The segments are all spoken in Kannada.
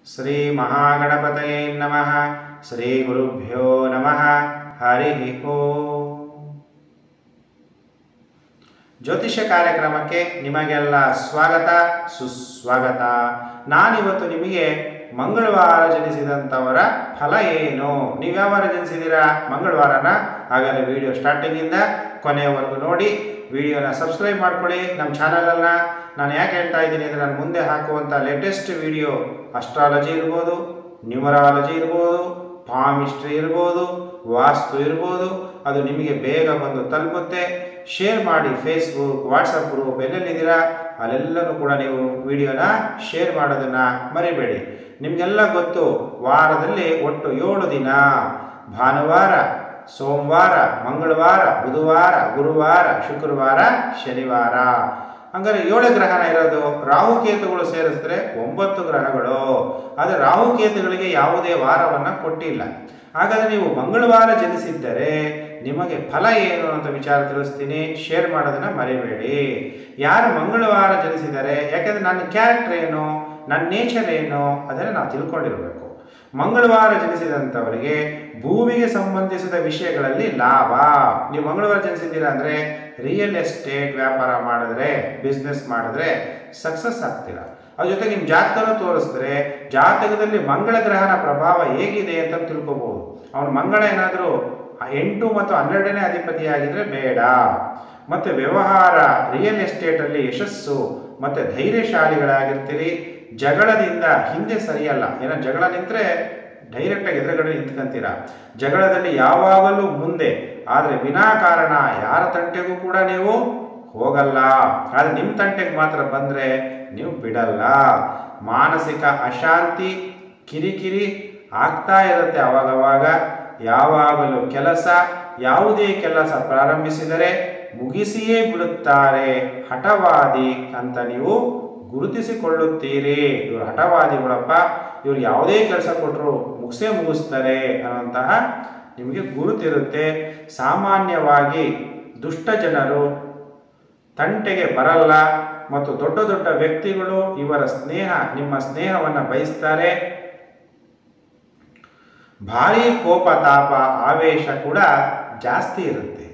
ಶ್ರೀ ಮಹಾಗಣಪತಯೇ ನಮಃ ಶ್ರೀ ಗುರುಭ್ಯೋ ನಮಃ ಹರಿ ಓಂ ಜ್ಯೋತಿಷ್ಯ ಕಾರ್ಯಕ್ರಮಕ್ಕೆ ನಿಮಗೆಲ್ಲ ಸ್ವಾಗತ ಸುಸ್ವಾಗತ ನಾನಿವತ್ತು ನಿಮಗೆ ಮಂಗಳವಾರ ಜನಿಸಿದಂಥವರ ಫಲ ಏನು ನೀವು ಯಾವ ವಾರ ಜನಿಸಿದ್ದೀರಾ ಮಂಗಳವಾರನ ಹಾಗಾದರೆ ವಿಡಿಯೋ ಸ್ಟಾರ್ಟಿಂಗಿಂದ ಕೊನೆಯವರೆಗೂ ನೋಡಿ ವಿಡಿಯೋನ ಸಬ್ಸ್ಕ್ರೈಬ್ ಮಾಡ್ಕೊಳ್ಳಿ ನಮ್ಮ ಚಾನಲನ್ನು ನಾನು ಯಾಕೆ ಹೇಳ್ತಾ ಇದ್ದೀನಿ ಅಂದರೆ ನಾನು ಮುಂದೆ ಹಾಕುವಂಥ ಲೇಟೆಸ್ಟ್ ವಿಡಿಯೋ ಅಸ್ಟ್ರಾಲಜಿ ಇರ್ಬೋದು ನ್ಯೂಮರಾಲಜಿ ಇರ್ಬೋದು ಪಾಮ್ ಹಿಸ್ಟ್ರಿ ಇರ್ಬೋದು ವಾಸ್ತು ಇರ್ಬೋದು ಅದು ನಿಮಗೆ ಬೇಗ ಬಂದು ತಲುಪುತ್ತೆ ಶೇರ್ ಮಾಡಿ ಫೇಸ್ಬುಕ್ ವಾಟ್ಸಪ್ ಗ್ರೂಪ್ ಎಲ್ಲೆಲ್ಲಿದ್ದೀರಾ ಅಲ್ಲೆಲ್ಲನೂ ಕೂಡ ನೀವು ವಿಡಿಯೋನ ಶೇರ್ ಮಾಡೋದನ್ನು ಮರಿಬೇಡಿ ನಿಮಗೆಲ್ಲ ಗೊತ್ತು ವಾರದಲ್ಲಿ ಒಟ್ಟು ಏಳು ದಿನ ಭಾನುವಾರ ಸೋಮವಾರ ಮಂಗಳವಾರ ಬುಧವಾರ ಗುರುವಾರ ಶುಕ್ರವಾರ ಶನಿವಾರ ಹಂಗಾರೆ ಏಳು ಗ್ರಹಣ ಇರೋದು ರಾಹುಕೇತುಗಳು ಸೇರಿಸಿದ್ರೆ ಒಂಬತ್ತು ಗ್ರಹಗಳು ಆದರೆ ರಾಹುಕೇತುಗಳಿಗೆ ಯಾವುದೇ ವಾರವನ್ನು ಕೊಟ್ಟಿಲ್ಲ ಹಾಗಾದರೆ ನೀವು ಮಂಗಳವಾರ ಜನಿಸಿದ್ದರೆ ನಿಮಗೆ ಫಲ ಏನು ಅಂತ ವಿಚಾರ ತಿಳಿಸ್ತೀನಿ ಶೇರ್ ಮಾಡೋದನ್ನ ಮರಿಬೇಡಿ ಯಾರು ಮಂಗಳವಾರ ಜನಿಸಿದ್ದಾರೆ ಯಾಕೆಂದರೆ ನನ್ನ ಕ್ಯಾರೆಕ್ಟರ್ ಏನು ನನ್ನ ನೇಚರ್ ಏನು ಅದನ್ನು ನಾವು ತಿಳ್ಕೊಂಡಿರಬೇಕು ಮಂಗಳವಾರ ಜನಿಸಿದಂಥವರಿಗೆ ಭೂಮಿಗೆ ಸಂಬಂಧಿಸಿದ ವಿಷಯಗಳಲ್ಲಿ ಲಾಭ ನೀವು ಮಂಗಳವಾರ ಜನಿಸಿದ್ದೀರಾ ಅಂದರೆ ರಿಯಲ್ ಎಸ್ಟೇಟ್ ವ್ಯಾಪಾರ ಮಾಡಿದ್ರೆ ಬಿಸ್ನೆಸ್ ಮಾಡಿದ್ರೆ ಸಕ್ಸಸ್ ಆಗ್ತೀರಾ ಅದ್ರ ಜೊತೆಗೆ ನಿಮ್ಮ ಜಾತಕನೂ ತೋರಿಸಿದ್ರೆ ಜಾತಕದಲ್ಲಿ ಮಂಗಳ ಗ್ರಹನ ಪ್ರಭಾವ ಹೇಗಿದೆ ಅಂತ ತಿಳ್ಕೊಬೋದು ಅವನು ಮಂಗಳ ಏನಾದರೂ ಎಂಟು ಮತ್ತು ಹನ್ನೆರಡನೇ ಅಧಿಪತಿಯಾಗಿದ್ರೆ ಬೇಡ ಮತ್ತು ವ್ಯವಹಾರ ರಿಯಲ್ ಎಸ್ಟೇಟಲ್ಲಿ ಯಶಸ್ಸು ಮತ್ತು ಧೈರ್ಯಶಾಲಿಗಳಾಗಿರ್ತೀರಿ ಜಗಳದಿಂದ ಹಿಂದೆ ಸರಿಯಲ್ಲ ಏನೋ ಜಗಳ ನಿಂತರೆ ಡೈರೆಕ್ಟಾಗಿ ಎದುರುಗಡೆ ನಿಂತ್ಕೊಂತೀರ ಜಗಳದಲ್ಲಿ ಯಾವಾಗಲೂ ಮುಂದೆ ಆದರೆ ವಿನಾಕಾರಣ ಯಾರ ತಂಟೆಗೂ ಕೂಡ ನೀವು ಹೋಗಲ್ಲ ಆದರೆ ನಿಮ್ಮ ತಂಟೆಗೆ ಮಾತ್ರ ಬಂದರೆ ನೀವು ಬಿಡಲ್ಲ ಮಾನಸಿಕ ಅಶಾಂತಿ ಕಿರಿಕಿರಿ ಆಗ್ತಾ ಇರುತ್ತೆ ಅವಾಗವಾಗ ಯಾವಾಗಲೂ ಕೆಲಸ ಯಾವುದೇ ಕೆಲಸ ಪ್ರಾರಂಭಿಸಿದರೆ ಮುಗಿಸಿಯೇ ಬಿಡುತ್ತಾರೆ ಹಠವಾದಿ ಅಂತ ನೀವು ಗುರುತಿಸಿಕೊಳ್ಳುತ್ತೀರಿ ಇವರು ಹಠವಾದಿಗಳಪ್ಪ ಇವ್ರು ಯಾವುದೇ ಕೆಲಸ ಕೊಟ್ಟರು ಮುಗಿಸೇ ಮುಗಿಸ್ತಾರೆ ಅನ್ನುವಂತಹ ನಿಮಗೆ ಗುರುತಿರುತ್ತೆ ಸಾಮಾನ್ಯವಾಗಿ ದುಷ್ಟ ಜನರು ತಂಟೆಗೆ ಬರಲ್ಲ ಮತ್ತು ದೊಡ್ಡ ದೊಡ್ಡ ವ್ಯಕ್ತಿಗಳು ಇವರ ಸ್ನೇಹ ನಿಮ್ಮ ಸ್ನೇಹವನ್ನು ಬಯಸ್ತಾರೆ ಭಾರಿ ಕೋಪ ತಾಪ ಆವೇಶ ಕೂಡ ಜಾಸ್ತಿ ಇರುತ್ತೆ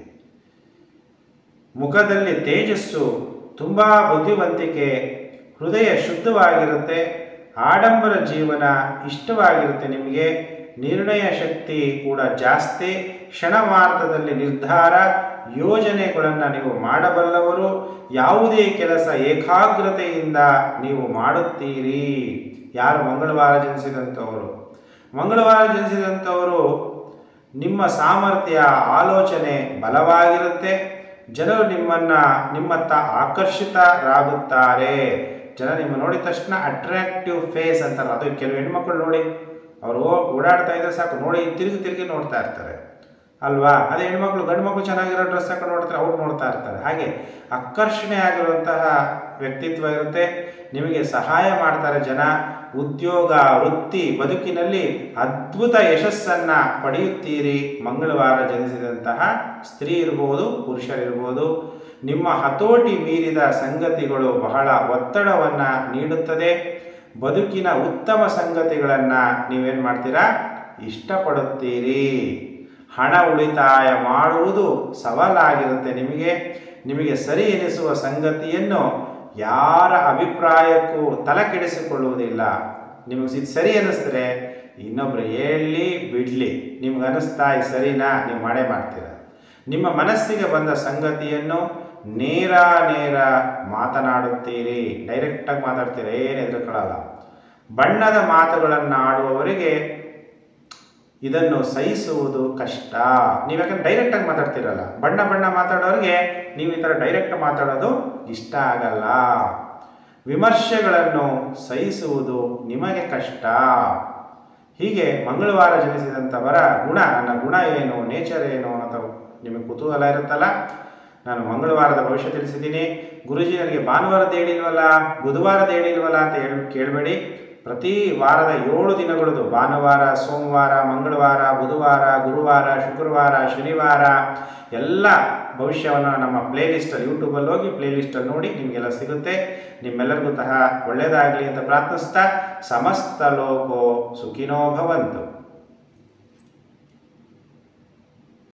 ಮುಖದಲ್ಲಿ ತೇಜಸ್ಸು ತುಂಬ ಬುದ್ಧಿವಂತಿಕೆ ಹೃದಯ ಶುದ್ಧವಾಗಿರುತ್ತೆ ಆಡಂಬರ ಜೀವನ ಇಷ್ಟವಾಗಿರುತ್ತೆ ನಿಮಗೆ ನಿರ್ಣಯ ಶಕ್ತಿ ಕೂಡ ಜಾಸ್ತಿ ಕ್ಷಣಮಾರ್ಥದಲ್ಲಿ ನಿರ್ಧಾರ ಯೋಜನೆಗಳನ್ನು ನೀವು ಮಾಡಬಲ್ಲವರು ಯಾವುದೇ ಕೆಲಸ ಏಕಾಗ್ರತೆಯಿಂದ ನೀವು ಮಾಡುತ್ತೀರಿ ಯಾರು ಮಂಗಳವಾರ ಜನಿಸಿದಂಥವರು ಮಂಗಳವಾರ ಜನಿಸಿದಂಥವರು ನಿಮ್ಮ ಸಾಮರ್ಥ್ಯ ಆಲೋಚನೆ ಬಲವಾಗಿರುತ್ತೆ ಜನರು ನಿಮ್ಮನ್ನು ನಿಮ್ಮತ್ತ ಆಕರ್ಷಿತರಾಗುತ್ತಾರೆ ಜನ ನಿಮ್ಮ ನೋಡಿದ ತಕ್ಷಣ ಅಟ್ರಾಕ್ಟಿವ್ ಫೇಸ್ ಅಂತಾರಲ್ಲ ಅದು ಕೆಲವು ಹೆಣ್ಮಕ್ಳು ನೋಡಿ ಅವರು ಓಡಾಡ್ತಾ ಇದ್ರೆ ಸಾಕು ನೋಡಿ ತಿರುಗಿ ತಿರುಗಿ ನೋಡ್ತಾ ಇರ್ತಾರೆ ಅಲ್ವಾ ಅದೇ ಹೆಣ್ಮಕ್ಳು ಗಂಡು ಮಕ್ಕಳು ಚೆನ್ನಾಗಿರೋ ಡ್ರೆಸ್ ಹಾಕೊಂಡು ನೋಡ್ತಾರೆ ಅವ್ರು ನೋಡ್ತಾ ಇರ್ತಾರೆ ಹಾಗೆ ಆಕರ್ಷಣೆ ಆಗಿರುವಂತಹ ವ್ಯಕ್ತಿತ್ವ ಇರುತ್ತೆ ನಿಮಗೆ ಸಹಾಯ ಮಾಡ್ತಾರೆ ಜನ ಉದ್ಯೋಗ ವೃತ್ತಿ ಬದುಕಿನಲ್ಲಿ ಅದ್ಭುತ ಯಶಸ್ಸನ್ನು ಪಡೆಯುತ್ತೀರಿ ಮಂಗಳವಾರ ಜನಿಸಿದಂತಹ ಸ್ತ್ರೀ ಇರ್ಬೋದು ಪುರುಷರಿರ್ಬೋದು ನಿಮ್ಮ ಹತೋಟಿ ಮೀರಿದ ಸಂಗತಿಗಳು ಬಹಳ ಒತ್ತಡವನ್ನು ನೀಡುತ್ತದೆ ಬದುಕಿನ ಉತ್ತಮ ಸಂಗತಿಗಳನ್ನು ನೀವೇನು ಮಾಡ್ತೀರಾ ಇಷ್ಟಪಡುತ್ತೀರಿ ಹಣ ಉಳಿತಾಯ ಮಾಡುವುದು ಸವಾಲಾಗಿರುತ್ತೆ ನಿಮಗೆ ನಿಮಗೆ ಸರಿ ಎನಿಸುವ ಸಂಗತಿಯನ್ನು ಯಾರ ಅಭಿಪ್ರಾಯಕ್ಕೂ ತಲೆ ಕೆಡಿಸಿಕೊಳ್ಳುವುದಿಲ್ಲ ನಿಮಗೆ ಇದು ಸರಿ ಅನ್ನಿಸಿದ್ರೆ ಇನ್ನೊಬ್ರು ಹೇಳಲಿ ಬಿಡಲಿ ನಿಮ್ಗೆ ಅನ್ನಿಸ್ತಾ ಇದು ಸರಿನಾ ನೀವು ಮಾಡೇ ಮಾಡ್ತೀರ ನಿಮ್ಮ ಮನಸ್ಸಿಗೆ ಬಂದ ಸಂಗತಿಯನ್ನು ನೇರ ನೇರ ಮಾತನಾಡುತ್ತೀರಿ ಡೈರೆಕ್ಟಾಗಿ ಮಾತಾಡ್ತೀರಿ ಏನು ಎದುರುಕೊಳ್ಳಲ್ಲ ಬಣ್ಣದ ಮಾತುಗಳನ್ನು ಆಡುವವರಿಗೆ ಇದನ್ನು ಸಹಿಸುವುದು ಕಷ್ಟ ನೀವು ಯಾಕಂದ್ರೆ ಡೈರೆಕ್ಟಾಗಿ ಮಾತಾಡ್ತಿರಲ್ಲ ಬಣ್ಣ ಬಣ್ಣ ಮಾತಾಡೋರಿಗೆ ನೀವು ಈ ಥರ ಡೈರೆಕ್ಟ್ ಮಾತಾಡೋದು ಇಷ್ಟ ಆಗಲ್ಲ ವಿಮರ್ಶೆಗಳನ್ನು ಸಹಿಸುವುದು ನಿಮಗೆ ಕಷ್ಟ ಹೀಗೆ ಮಂಗಳವಾರ ಜನಿಸಿದಂಥವರ ಗುಣ ನನ್ನ ಗುಣ ಏನು ನೇಚರ್ ಏನು ಅನ್ನೋ ನಿಮಗೆ ಕುತೂಹಲ ಇರುತ್ತಲ್ಲ ನಾನು ಮಂಗಳವಾರದ ಭವಿಷ್ಯ ತಿಳಿಸಿದ್ದೀನಿ ಗುರುಜಿ ನನಗೆ ಭಾನುವಾರದ ಹೇಳಿಲ್ವಲ್ಲ ಬುಧವಾರದ ಹೇಳಿಲ್ವಲ್ಲ ಅಂತ ಹೇಳಿ ಕೇಳಬೇಡಿ ಪ್ರತಿ ವಾರದ ಏಳು ದಿನಗಳದು ಭಾನುವಾರ ಸೋಮವಾರ ಮಂಗಳವಾರ ಬುಧವಾರ ಗುರುವಾರ ಶುಕ್ರವಾರ ಶನಿವಾರ ಎಲ್ಲ ಭವಿಷ್ಯವನ್ನು ನಮ್ಮ ಪ್ಲೇ ಲಿಸ್ಟಲ್ಲಿ ಯೂಟ್ಯೂಬಲ್ಲಿ ಹೋಗಿ ಪ್ಲೇ ಲಿಸ್ಟಲ್ಲಿ ನೋಡಿ ನಿಮಗೆಲ್ಲ ಸಿಗುತ್ತೆ ನಿಮ್ಮೆಲ್ಲರಿಗೂ ಸಹ ಒಳ್ಳೆಯದಾಗಲಿ ಅಂತ ಪ್ರಾರ್ಥಿಸ್ತಾ ಸಮಸ್ತ ಲೋಕೋ ಸುಖಿನೋ ಭವಂತು